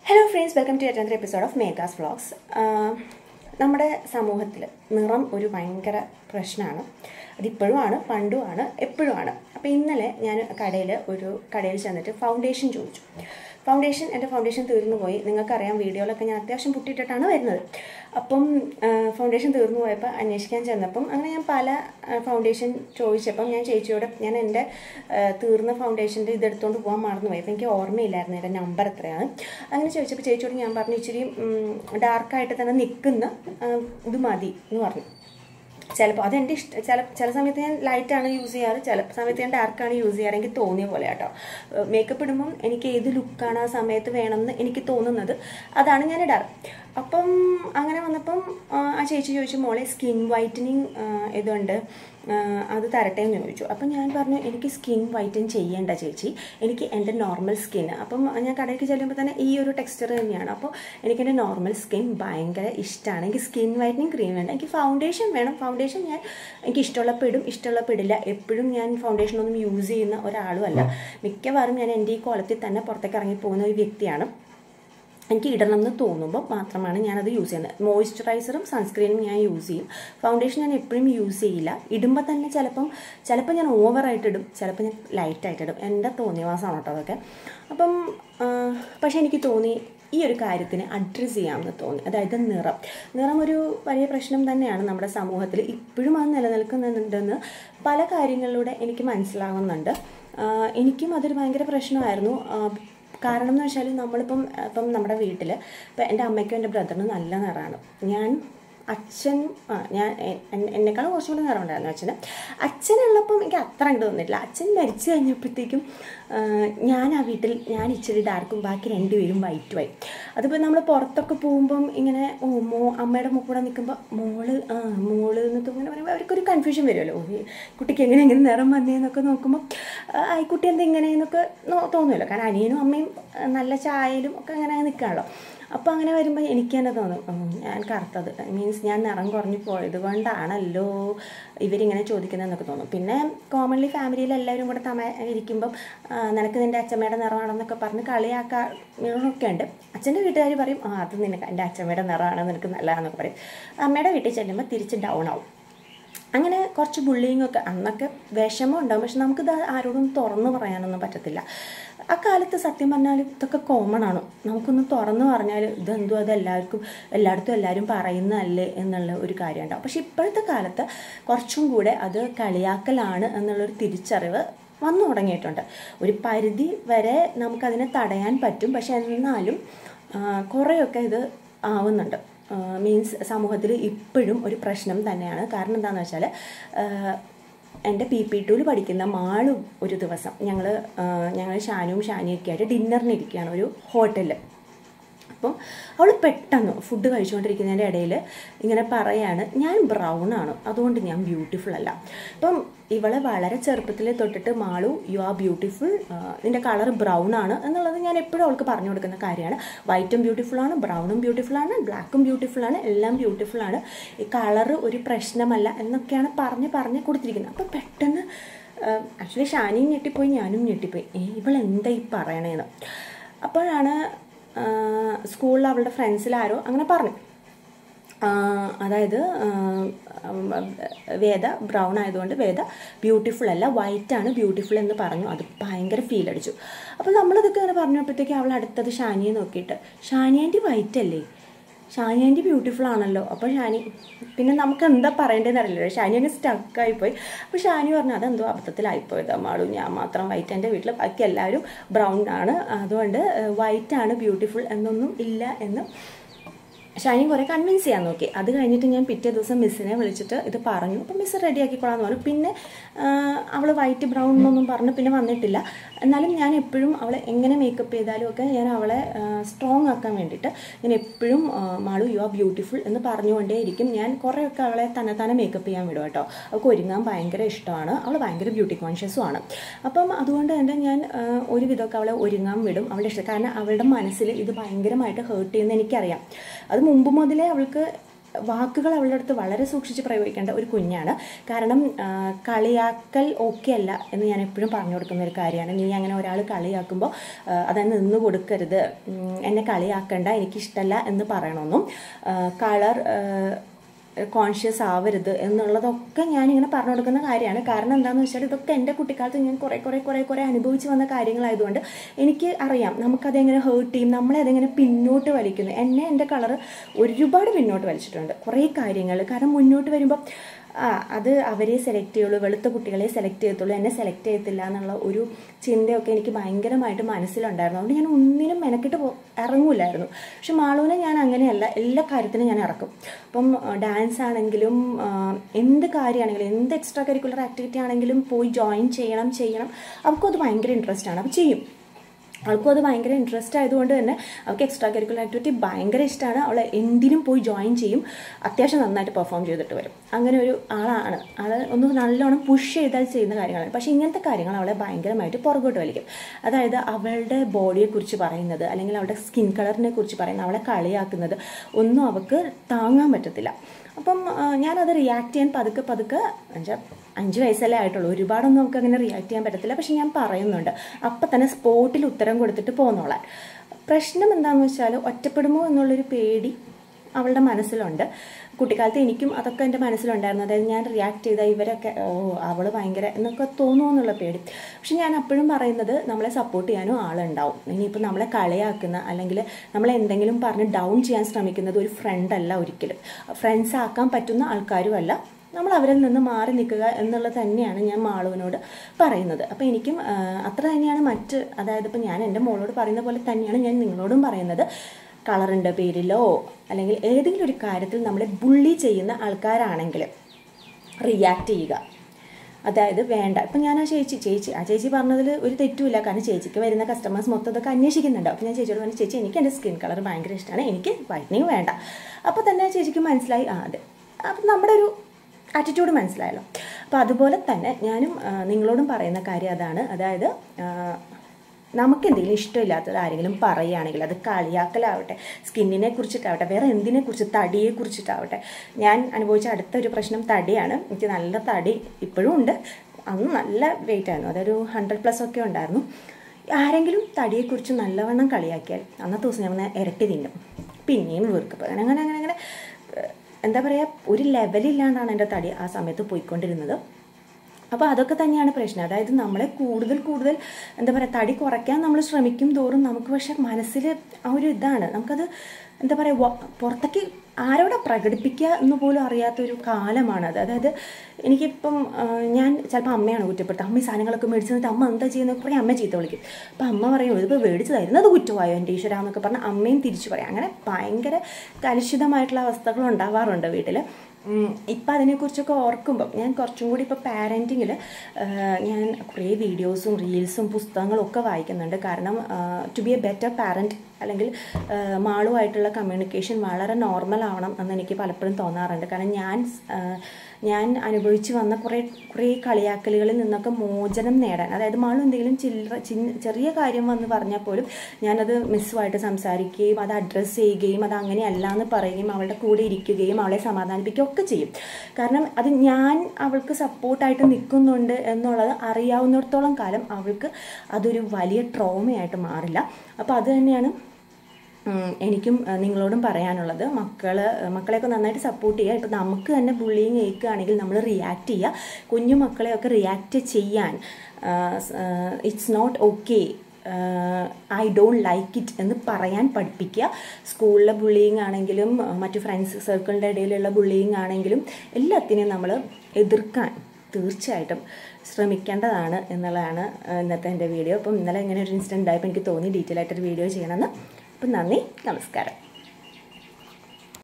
hello friends welcome to എറ്റാൻ episode of മേക്കാസ് vlogs നമ്മുടെ സമൂഹത്തിൽ നിറം ഒരു ഭയങ്കര പ്രശ്നമാണ് അതിപ്പോഴും ആണ് പണ്ടും ആണ് എപ്പോഴും ആണ് അപ്പോൾ ഇന്നലെ ഞാൻ കടയിൽ ഒരു കടയിൽ ചെന്നിട്ട് ഫൗണ്ടേഷൻ ചോദിച്ചു ഫൗണ്ടേഷൻ എൻ്റെ ഫൗണ്ടേഷൻ തീർന്നു പോയി നിങ്ങൾക്കറിയാം വീഡിയോയിലൊക്കെ ഞാൻ അത്യാവശ്യം പുട്ടിയിട്ടിട്ടാണ് വരുന്നത് അപ്പം ഫൗണ്ടേഷൻ തീർന്നു പോയപ്പോൾ അന്വേഷിക്കാൻ ചെന്നപ്പം അങ്ങനെ ഞാൻ പല ഫൗണ്ടേഷൻ ചോദിച്ചപ്പം ഞാൻ ചേച്ചിയോട് ഞാൻ എൻ്റെ തീർന്ന ഫൗണ്ടേഷൻ്റെ ഇതെടുത്തുകൊണ്ട് പോകാൻ മറന്നുപോയി അപ്പോൾ എനിക്ക് ഓർമ്മയില്ലായിരുന്നു എൻ്റെ നമ്പർ എത്രയാണ് അങ്ങനെ ചോദിച്ചപ്പോൾ ചേച്ചിയോട് ഞാൻ പറഞ്ഞു ഇച്ചിരി ഡാർക്കായിട്ട് തന്നെ നിൽക്കുന്ന ഇത് മതി എന്ന് പറഞ്ഞു ചിലപ്പോൾ അതെൻ്റെ ഇഷ്ടം ചില ചില സമയത്ത് ഞാൻ ലൈറ്റാണ് യൂസ് ചെയ്യാറ് ചില സമയത്ത് ഞാൻ ഡാർക്കാണ് യൂസ് ചെയ്യാറ് എനിക്ക് തോന്നിയ പോലെ കേട്ടോ മേക്കപ്പ് ഇടുമ്പം എനിക്ക് ഏത് ലുക്കാണ് ആ സമയത്ത് വേണമെന്ന് എനിക്ക് തോന്നുന്നത് അതാണ് ഞാൻ ഇടാറ് അപ്പം അങ്ങനെ വന്നപ്പം ആ ചേച്ചി ചോദിച്ചു മോളെ സ്കിൻ വൈറ്റനിങ് ഇതുണ്ട് അത് തരട്ടെ എന്ന് ചോദിച്ചു അപ്പം ഞാൻ പറഞ്ഞു എനിക്ക് സ്കിൻ വൈറ്റൻ ചെയ്യേണ്ട ചേച്ചി എനിക്ക് എൻ്റെ നോർമൽ സ്കിൻ അപ്പം ഞാൻ കടയ്ക്ക് ചെല്ലുമ്പോൾ തന്നെ ഈ ഒരു ടെക്സ്ചർ തന്നെയാണ് അപ്പോൾ എനിക്ക് എൻ്റെ നോർമൽ സ്കിൻ ഭയങ്കര ഇഷ്ടമാണ് എനിക്ക് സ്കിൻ വൈറ്റനിങ് ക്രീം വേണ്ട എനിക്ക് ഫൗണ്ടേഷൻ വേണം ഫൗണ്ടേഷൻ ഞാൻ എനിക്ക് ഇഷ്ടമുള്ളപ്പോൾ ഇടും ഇഷ്ടമുള്ളപ്പോൾ ഇടില്ല എപ്പോഴും ഞാൻ ഫൗണ്ടേഷൻ ഒന്നും യൂസ് ചെയ്യുന്ന ഒരാളും അല്ല മിക്കവാറും ഞാൻ എൻ്റെ ഈ കോളത്തിൽ തന്നെ പുറത്തേക്ക് ഇറങ്ങി പോകുന്ന ഒരു വ്യക്തിയാണ് എനിക്ക് ഇടണം എന്ന് തോന്നുമ്പോൾ മാത്രമാണ് ഞാനത് യൂസ് ചെയ്യുന്നത് മോയ്സ്ചറൈസറും സൺസ്ക്രീനും ഞാൻ യൂസ് ചെയ്യും ഫൗണ്ടേഷൻ ഞാൻ എപ്പോഴും യൂസ് ചെയ്യില്ല ഇടുമ്പോൾ തന്നെ ചിലപ്പം ചിലപ്പോൾ ഞാൻ ഓവറായിട്ട് ഇടും ചിലപ്പോൾ ഞാൻ ലൈറ്റായിട്ട് ഇടും എൻ്റെ തോന്നിയവാസമാണ് കേട്ടോ അതൊക്കെ അപ്പം പക്ഷേ എനിക്ക് തോന്നി ഈ ഒരു കാര്യത്തിന് അഡ്രസ്സ് ചെയ്യാമെന്ന് തോന്നി അതായത് നിറം നിറം ഒരു വലിയ പ്രശ്നം തന്നെയാണ് നമ്മുടെ സമൂഹത്തിൽ ഇപ്പോഴും അത് നിലനിൽക്കുന്നുണ്ടെന്ന് പല കാര്യങ്ങളിലൂടെ എനിക്ക് മനസ്സിലാകുന്നുണ്ട് എനിക്കും അതൊരു ഭയങ്കര പ്രശ്നമായിരുന്നു കാരണം എന്ന് വെച്ചാൽ നമ്മളിപ്പം ഇപ്പം നമ്മുടെ വീട്ടിൽ ഇപ്പം എൻ്റെ അമ്മയ്ക്കും എൻ്റെ ബ്രദറിനും നല്ല നിറമാണ് ഞാൻ അച്ഛൻ ആ ഞാൻ എന്നെക്കാളും കുറച്ചും കൂടി നിറം ഉണ്ടായിരുന്നു അച്ഛന് അച്ഛനുള്ളപ്പം എനിക്ക് അത്ര അങ്ങോട്ട് തോന്നിയിട്ടില്ല അച്ഛൻ മരിച്ചു കഴിഞ്ഞപ്പോഴത്തേക്കും ഞാൻ ആ വീട്ടിൽ ഞാൻ ഇച്ചിരി ഡാർക്കും ബാക്കി രണ്ടുപേരും വൈറ്റുമായി അതിപ്പോൾ നമ്മൾ പുറത്തൊക്കെ പോകുമ്പം ഇങ്ങനെ ഓ മോ അമ്മയുടെ കൂടെ നിൽക്കുമ്പോൾ മോള് ആ മോള് എന്നൊക്കെ ഇങ്ങനെ പറയുമ്പോൾ അവർക്കൊരു കൺഫ്യൂഷൻ വരുമല്ലോ കുട്ടിക്ക് എങ്ങനെ എങ്ങനെ നിറം വന്നേന്നൊക്കെ നോക്കുമ്പോൾ ഈ കുട്ടി എന്താ ഇങ്ങനെയെന്നൊക്കെ തോന്നുമല്ലോ കാരണം അനിയനും അമ്മയും നല്ല ചായയിലും ഒക്കെ അങ്ങനെ നിൽക്കുകയാണല്ലോ അപ്പോൾ അങ്ങനെ വരുമ്പോൾ എനിക്ക് തന്നെ തോന്നും ഞാൻ കറുത്തത് മീൻസ് ഞാൻ നിറം കുറഞ്ഞു പോയത് കൊണ്ടാണല്ലോ ഇവരിങ്ങനെ ചോദിക്കുന്നതെന്നൊക്കെ തോന്നും പിന്നെ കോമൺലി ഫാമിലിയിൽ എല്ലാവരും കൂടെ തമ ഇരിക്കുമ്പം നിനക്ക് നിൻ്റെ അച്ഛമ്മയുടെ നിറമാണെന്നൊക്കെ പറഞ്ഞ് കളിയാക്കാറൊക്കെ ഉണ്ട് അച്ഛൻ്റെ വീട്ടുകാർ പറയും ആ അത് നിനക്ക് എൻ്റെ അച്ഛമ്മയുടെ നിറമാണ് നിനക്ക് നല്ലതാണെന്നൊക്കെ പറയും അമ്മയുടെ വീട്ടിൽ ചെല്ലുമ്പോൾ തിരിച്ച് ഡൗൺ ആവും അങ്ങനെ കുറച്ച് ബുള്ളിങ് ഒക്കെ അന്നൊക്കെ വിഷമം ഉണ്ടാവും പക്ഷെ നമുക്കിത് ആരോടും തുറന്നു പറയാനൊന്നും പറ്റത്തില്ല ആ കാലത്ത് സത്യം പറഞ്ഞാൽ ഇതൊക്കെ കോമൺ ആണ് നമുക്കൊന്ന് തുറന്നു പറഞ്ഞാൽ ഇതെന്തോ അത് എല്ലാവർക്കും എല്ലായിടത്തും എല്ലാവരും പറയുന്നതല്ലേ എന്നുള്ള ഒരു കാര്യം ഉണ്ടാവും പക്ഷെ ഇപ്പോഴത്തെ കാലത്ത് കുറച്ചും കൂടെ അത് കളിയാക്കലാണ് എന്നുള്ളൊരു തിരിച്ചറിവ് വന്നു തുടങ്ങിയിട്ടുണ്ട് ഒരു പരിധി വരെ നമുക്കതിനെ തടയാൻ പറ്റും പക്ഷെ എന്നാലും കുറേയൊക്കെ ഇത് ആവുന്നുണ്ട് മീൻസ് സമൂഹത്തിൽ ഇപ്പോഴും ഒരു പ്രശ്നം തന്നെയാണ് കാരണം എന്താണെന്ന് വെച്ചാൽ എൻ്റെ പി പി ടുവിൽ പഠിക്കുന്ന മാളും ഒരു ദിവസം ഞങ്ങൾ ഞങ്ങൾ ഷാനുവും ഷാനിയൊക്കെ ആയിട്ട് ഡിന്നറിനിരിക്കുകയാണ് ഒരു ഹോട്ടലിൽ അപ്പം അവൾ പെട്ടെന്ന് ഫുഡ് കഴിച്ചുകൊണ്ടിരിക്കുന്നതിൻ്റെ ഇടയിൽ ഇങ്ങനെ പറയാണ് ഞാൻ ബ്രൗൺ ആണ് അതുകൊണ്ട് ഞാൻ ബ്യൂട്ടിഫുൾ അല്ല അപ്പം ഇവളെ വളരെ ചെറുപ്പത്തിൽ തൊട്ടിട്ട് മാളു യു ആർ ബ്യൂട്ടിഫുൾ നിൻ്റെ കളർ ബ്രൗൺ ആണ് എന്നുള്ളത് ഞാൻ എപ്പോഴും അവൾക്ക് പറഞ്ഞു കൊടുക്കുന്ന കാര്യമാണ് വൈറ്റും ബ്യൂട്ടിഫുൾ ആണ് ബ്രൗണും ബ്യൂട്ടിഫുൾ ആണ് ബ്ലാക്കും ബ്യൂട്ടിഫുൾ ആണ് എല്ലാം ബ്യൂട്ടിഫുൾ ആണ് ഈ കളർ ഒരു പ്രശ്നമല്ല എന്നൊക്കെയാണ് പറഞ്ഞ് പറഞ്ഞ് കൊടുത്തിരിക്കുന്നത് അപ്പോൾ പെട്ടെന്ന് ആക്ച്വലി ഷാനിയും ഞെട്ടിപ്പോയി ഞാനും ഞെട്ടിപ്പോയി ഇവളെന്താ ഈ പറയണേന്ന് അപ്പോഴാണ് സ്കൂളിൽ അവളുടെ ഫ്രണ്ട്സിലാരോ അങ്ങനെ പറഞ്ഞു അതായത് വേദ ബ്രൗൺ ആയതുകൊണ്ട് വേദ ബ്യൂട്ടിഫുൾ അല്ല വൈറ്റ് ആണ് ബ്യൂട്ടിഫുൾ എന്ന് പറഞ്ഞു അത് ഭയങ്കര ഫീൽ അടിച്ചു അപ്പോൾ നമ്മളതൊക്കെ അങ്ങനെ പറഞ്ഞപ്പോഴത്തേക്കും അവൾ അടുത്തത് ഷാനിയെ നോക്കിയിട്ട് ഷാനി ആൻറ്റി വൈറ്റ് അല്ലേ ഷാനി ആൻറ്റി ബ്യൂട്ടിഫുൾ ആണല്ലോ അപ്പോൾ ഷാനി പിന്നെ നമുക്ക് എന്താ പറയേണ്ടതെന്ന് അറിയില്ല ഷാനി അങ്ങ് സ്റ്റക്കായിപ്പോയി അപ്പോൾ ഷാനി പറഞ്ഞു അതെന്തോ അബദ്ധത്തിലായിപ്പോയത് അമ്മാളും ഞാൻ മാത്രം വൈറ്റ് എൻ്റെ വീട്ടിൽ ബാക്കി എല്ലാവരും ബ്രൗൺ ആണ് അതുകൊണ്ട് വൈറ്റ് ആണ് ബ്യൂട്ടിഫുൾ എന്നൊന്നും ഇല്ല എന്ന് ഷൈനി കുറേ കൺവിൻസ് ചെയ്യാൻ നോക്കി അത് കഴിഞ്ഞിട്ട് ഞാൻ പിറ്റേ ദിവസം മിസ്സിനെ വിളിച്ചിട്ട് ഇത് പറഞ്ഞു അപ്പം മിസ് റെഡി ആക്കിക്കോളാന്ന് പറഞ്ഞു പിന്നെ അവൾ വൈറ്റ് ബ്രൗൺ എന്നൊന്നും പറഞ്ഞ് പിന്നെ വന്നിട്ടില്ല എന്നാലും ഞാൻ എപ്പോഴും അവളെ എങ്ങനെ മേക്കപ്പ് ചെയ്താലും ഒക്കെ ഞാൻ അവളെ സ്ട്രോങ് ആക്കാൻ വേണ്ടിയിട്ട് ഞാൻ എപ്പോഴും മാളു യു ആർ ബ്യൂട്ടിഫുൾ എന്ന് പറഞ്ഞുകൊണ്ടേയിരിക്കും ഞാൻ കുറേയൊക്കെ അവളെ തന്നെ തന്നെ മേക്കപ്പ് ചെയ്യാൻ വിടും കേട്ടോ അവൾക്ക് ഒരുങ്ങാൻ ഭയങ്കര ഇഷ്ടമാണ് അവൾ ഭയങ്കര ബ്യൂട്ടി കോൺഷ്യസും ആണ് അപ്പം അതുകൊണ്ട് തന്നെ ഞാൻ ഒരുവിധമൊക്കെ അവളെ ഒരുങ്ങാൻ വിടും അവളുടെ ഇഷ്ടം കാരണം അവളുടെ മനസ്സിൽ ഇത് ഭയങ്കരമായിട്ട് ഹേർട്ട് ചെയ്യുന്ന എനിക്കറിയാം അത് മുമ്പ് മുതലേ അവൾക്ക് വാക്കുകൾ അവളുടെ അടുത്ത് വളരെ സൂക്ഷിച്ച് പ്രയോഗിക്കേണ്ട ഒരു കുഞ്ഞാണ് കാരണം ആ, കളിയാക്കൽ ഓക്കെ അല്ല എന്ന് ഞാൻ എപ്പോഴും പറഞ്ഞു കൊടുക്കുന്ന ഒരു കാര്യമാണ് നീ അങ്ങനെ ഒരാൾ കളിയാക്കുമ്പോൾ അതങ്ങ് നിന്ന് കൊടുക്കരുത് ഉം, എന്നെ കളിയാക്കണ്ട എനിക്കിഷ്ടമല്ല എന്ന് പറയണമെന്നും കളർ കോൺഷ്യസ് ആവരുത് എന്നുള്ളതൊക്കെ ഞാനിങ്ങനെ പറഞ്ഞു കൊടുക്കുന്ന കാര്യമാണ് കാരണം എന്താണെന്ന് വെച്ചാൽ ഇതൊക്കെ എൻ്റെ കുട്ടിക്കാലത്ത് ഞാൻ കുറേ കുറേ കുറേ കുറേ അനുഭവിച്ച് വന്ന കാര്യങ്ങളായതുകൊണ്ട് എനിക്ക് അറിയാം നമുക്കതെങ്ങനെ ഹേർട്ട് ചെയ്യും നമ്മളെ അതെങ്ങനെ പിന്നോട്ട് വലിക്കുന്നു എന്നെ എൻ്റെ കളറ് ഒരുപാട് പിന്നോട്ട് വലിച്ചിട്ടുണ്ട് കുറേ കാര്യങ്ങൾ കാരണം മുന്നോട്ട് വരുമ്പോൾ ആ അത് അവരെ സെലക്ട് ചെയ്യുള്ളൂ വെളുത്ത കുട്ടികളെ സെലക്ട് ചെയ്യത്തുള്ളൂ എന്നെ സെലക്ട് ചെയ്യത്തില്ല എന്നുള്ള ഒരു ചിന്തയൊക്കെ എനിക്ക് ഭയങ്കരമായിട്ട് മനസ്സിലുണ്ടായിരുന്നു അതുകൊണ്ട് ഞാൻ ഒന്നിനും മെനക്കിട്ട് പോ ഇറങ്ങൂലായിരുന്നു പക്ഷെ മാളൂനെ ഞാൻ അങ്ങനെയല്ല എല്ലാ കാര്യത്തിനും ഞാൻ ഇറക്കും അപ്പം ഡാൻസ് ആണെങ്കിലും ആ, എന്ത് കാര്യമാണെങ്കിലും എന്ത് എക്സ്ട്രാ കരിക്കുലർ ആക്ടിവിറ്റി ആണെങ്കിലും പോയി ജോയിൻ ചെയ്യണം ചെയ്യണം അവൾക്കും അത് ഭയങ്കര ഇൻട്രസ്റ്റ് ആണ് അപ്പോൾ ചെയ്യും അവൾക്കും അത് ഭയങ്കര ഇൻട്രസ്റ്റ് ആയതുകൊണ്ട് തന്നെ അവൾക്ക് എക്സ്ട്രാ കരിക്കുലർ ആക്ടിവിറ്റി ഭയങ്കര ഇഷ്ടമാണ് അവൾ എന്തിനും പോയി ജോയിൻ ചെയ്യും അത്യാവശ്യം നന്നായിട്ട് പെർഫോം ചെയ്തിട്ട് വരും അങ്ങനെ ഒരു ആളാണ് ആൾ ഒന്ന് നല്ലോണം പുഷ് ചെയ്താൽ ചെയ്യുന്ന കാര്യങ്ങളാണ് പക്ഷേ ഇങ്ങനത്തെ കാര്യങ്ങൾ അവളെ ഭയങ്കരമായിട്ട് പുറകോട്ട് വലിക്കും അതായത് അവളുടെ ബോഡിയെക്കുറിച്ച് പറയുന്നത് അല്ലെങ്കിൽ അവളുടെ സ്കിൻ കളറിനെ കുറിച്ച് പറയുന്നത് അവളെ കളിയാക്കുന്നത് ഒന്നും അവൾക്ക് താങ്ങാൻ പറ്റത്തില്ല അപ്പം ആ, ഞാനത് റിയാക്ട് ചെയ്യാൻ പതുക്കെ പതുക്കെ എന്നുവെച്ചാൽ അഞ്ച് വയസ്സല്ലേ ആയിട്ടുള്ളൂ ഒരുപാടൊന്നും നമുക്ക് അങ്ങനെ റിയാക്ട് ചെയ്യാൻ പറ്റത്തില്ല പക്ഷെ ഞാൻ പറയുന്നുണ്ട് അപ്പം തന്നെ സ്പോട്ടിൽ ഉത്തരം കൊടുത്തിട്ട് പോന്നോളാൻ പ്രശ്നം എന്താണെന്ന് വെച്ചാൽ ഒറ്റപ്പെടുമോ എന്നുള്ളൊരു പേടി അവളുടെ മനസ്സിലുണ്ട് കുട്ടിക്കാലത്ത് എനിക്കും അതൊക്കെ എൻ്റെ മനസ്സിലുണ്ടായിരുന്നു അതായത് ഞാൻ റിയാക്ട് ചെയ്ത ഇവരൊക്കെ ഓ അവൾ ഭയങ്കര എന്നൊക്കെ തോന്നുമോ എന്നുള്ള പേടി പക്ഷെ ഞാൻ അപ്പോഴും പറയുന്നത് നമ്മളെ സപ്പോർട്ട് ചെയ്യാനും ആളുണ്ടാവും ഇനിയിപ്പോൾ നമ്മളെ കളിയാക്കുന്ന അല്ലെങ്കിൽ നമ്മളെ എന്തെങ്കിലും പറഞ്ഞ് ഡൗൺ ചെയ്യാൻ ശ്രമിക്കുന്നത് ഒരു ഫ്രണ്ട് അല്ല ഒരിക്കലും ഫ്രണ്ട്സ് ആക്കാൻ പറ്റുന്ന ആൾക്കാരും അല്ല നമ്മൾ അവരിൽ നിന്ന് മാറി നിൽക്കുക എന്നുള്ളത് തന്നെയാണ് ഞാൻ മാളുവിനോട് പറയുന്നത് അപ്പോൾ എനിക്കും ആ, അത്ര തന്നെയാണ് മറ്റ് അതായത് ഇപ്പോൾ ഞാൻ എൻ്റെ മോളോട് പറയുന്ന പോലെ തന്നെയാണ് ഞാൻ നിങ്ങളോടും പറയുന്നത് കളറിൻ്റെ പേരിലോ അല്ലെങ്കിൽ ഏതെങ്കിലും ഒരു കാര്യത്തിൽ നമ്മളെ ബുള്ളി ചെയ്യുന്ന ആൾക്കാരാണെങ്കിൽ റിയാക്ട് ചെയ്യുക അതായത് വേണ്ട ഇപ്പം ഞാൻ ആ ചേച്ചി ചേച്ചി ആ ചേച്ചി പറഞ്ഞതിൽ ഒരു തെറ്റുമില്ല കാരണം ചേച്ചിക്ക് വരുന്ന കസ്റ്റമേഴ്സ് മൊത്തം ഇതൊക്കെ അന്വേഷിക്കുന്നുണ്ട് അപ്പോൾ ഞാൻ ചേച്ചിയോട് പറഞ്ഞു ചേച്ചി എനിക്ക് എൻ്റെ സ്കിൻ കളർ ഭയങ്കര ഇഷ്ടമാണ് എനിക്ക് വൈറ്റനിങ് വേണ്ട അപ്പോൾ തന്നെ ചേച്ചിക്ക് മനസ്സിലായി ആ അതെ അപ്പം നമ്മുടെ ഒരു ആറ്റിറ്റ്യൂഡ് മനസ്സിലായല്ലോ അപ്പോൾ അതുപോലെ തന്നെ ഞാനും ആ, നിങ്ങളോടും പറയുന്ന കാര്യം അതാണ് അതായത് ആ, നമുക്ക് എന്തെങ്കിലും ഇഷ്ടമില്ലാത്തത് ആരെങ്കിലും പറയുകയാണെങ്കിൽ അത് കളിയാക്കലാവട്ടെ സ്കിന്നിനെ കുറിച്ചിട്ടാവട്ടെ വേറെ എന്തിനെ കുറിച്ച് തടിയെ കുറിച്ചിട്ടാവട്ടെ ഞാൻ അനുഭവിച്ച അടുത്തൊരു പ്രശ്നം തടിയാണ് എനിക്ക് നല്ല തടി ഇപ്പോഴും ഉണ്ട് അന്ന് നല്ല വെയിറ്റ് ആയിരുന്നു അതൊരു ഹൺഡ്രഡ് പ്ലസ് ഒക്കെ ഉണ്ടായിരുന്നു ആരെങ്കിലും തടിയെക്കുറിച്ച് നല്ലവണ്ണം കളിയാക്കിയാൽ അന്നത്തെ ദിവസം ഞാൻ വന്ന് ഇരട്ടി തിന്നും പിന്നെയും വീർക്കപ്പോൾ അങ്ങനെ അങ്ങനെ അങ്ങനെ അങ്ങനെ ഏഹ്, എന്താ പറയുക ഒരു ലെവലില്ലാണ്ടാണ് എൻ്റെ തടി ആ സമയത്ത് പോയിക്കൊണ്ടിരുന്നത് അപ്പോൾ അതൊക്കെ തന്നെയാണ് പ്രശ്നം അതായത് നമ്മളെ കൂടുതൽ കൂടുതൽ എന്താ പറയുക തടി കുറയ്ക്കാൻ നമ്മൾ ശ്രമിക്കും തോറും നമുക്ക് പക്ഷെ മനസ്സിൽ ആ ഒരു ഇതാണ് നമുക്കത് എന്താ പറയുക വ- പുറത്തേക്ക് ആരോടെ പ്രകടിപ്പിക്കുക എന്ന് പോലും അറിയാത്തൊരു കാലമാണത് അതായത് എനിക്കിപ്പം ആ, ഞാൻ ചിലപ്പോൾ അമ്മയാണ് കുറ്റപ്പെടുത്തുക അമ്മ ഈ സാധനങ്ങളൊക്കെ മേടിച്ച് തന്നിട്ട് അമ്മ എന്താ ചെയ്യുന്നത് കുറേ അമ്മ ചീത്ത വിളിക്കും അപ്പം അമ്മ പറയും ഇതിപ്പോൾ മേടിച്ചതായിരുന്നു അത് കുറ്റമായോ എൻ്റെ ഈശ്വര എന്നൊക്കെ പറഞ്ഞ് അമ്മയും തിരിച്ചു പറയും അങ്ങനെ ഭയങ്കര കലുഷിതമായിട്ടുള്ള അവസ്ഥകൾ ഉണ്ടാവാറുണ്ട് വീട്ടിൽ ഇപ്പം അതിനെക്കുറിച്ചൊക്കെ ഓർക്കുമ്പം ഞാൻ കുറച്ചും കൂടി ഇപ്പോൾ പാരൻറ്റിങ്ങിൽ ഞാൻ കുറേ വീഡിയോസും റീൽസും പുസ്തകങ്ങളും ഒക്കെ വായിക്കുന്നുണ്ട് കാരണം to be a better parent അല്ലെങ്കിൽ ആ, മാളുമായിട്ടുള്ള കമ്മ്യൂണിക്കേഷൻ വളരെ നോർമൽ ആവണം എന്ന് എനിക്ക് പലപ്പോഴും തോന്നാറുണ്ട് കാരണം ഞാൻ ആ, ഞാൻ അനുഭവിച്ച് വന്ന കുറേ കുറേ കളിയാക്കലുകളിൽ നിന്നൊക്കെ മോചനം നേടാൻ അതായത് മാളു എന്തെങ്കിലും ചില്ലറ ചിന്ന ചെറിയ കാര്യം വന്ന് പറഞ്ഞാൽ പോലും ഞാനത് മിസ്സുമായിട്ട് സംസാരിക്കുകയും അത് അഡ്രസ്സ് ചെയ്യുകയും അത് അങ്ങനെയല്ല എന്ന് പറയുകയും അവളുടെ കൂടെ ഇരിക്കുകയും അവളെ സമാധാനിപ്പിക്കുകയും ഒക്കെ ചെയ്യും കാരണം അത് ഞാൻ അവൾക്ക് സപ്പോർട്ടായിട്ട് നിൽക്കുന്നുണ്ട് എന്നുള്ളത് അറിയാവുന്നിടത്തോളം കാലം അവൾക്ക് അതൊരു വലിയ ട്രോമയായിട്ട് മാറില്ല അപ്പോൾ അത് തന്നെയാണ് ഉം, എനിക്കും അഹ്, നിങ്ങളോടും പറയാനുള്ളത് മക്കൾ മക്കളെയൊക്കെ നന്നായിട്ട് സപ്പോർട്ട് ചെയ്യുക ഇപ്പം നമുക്ക് തന്നെ ബുള്ളിങ് ഏൽക്കുകയാണെങ്കിൽ നമ്മൾ റിയാക്ട് ചെയ്യുക കുഞ്ഞു മക്കളെയൊക്കെ റിയാക്ട് ചെയ്യാൻ it's not okay I don't like it എന്ന് പറയാൻ പഠിപ്പിക്കുക സ്കൂളിലെ ബുള്ളിങ് ആണെങ്കിലും അഹ്, മറ്റു ഫ്രണ്ട്സ് സർക്കിളിൻ്റെ ഇടയിലുള്ള ബുള്ളിങ് ആണെങ്കിലും എല്ലാത്തിനെയും നമ്മൾ എതിർക്കാൻ തീർച്ചയായിട്ടും ശ്രമിക്കേണ്ടതാണ് എന്നുള്ളതാണ് അഹ്, ഇന്നത്തെ എൻ്റെ വീഡിയോ അപ്പം ഇന്നലെ ഇങ്ങനെ ഒരു ഇൻസിഡൻറ്റ് ഉണ്ടായപ്പോൾ എനിക്ക് തോന്നി ഡീറ്റെയിൽ ആയിട്ടൊരു വീഡിയോ ചെയ്യണമെന്ന് അപ്പം നന്ദി നമസ്കാരം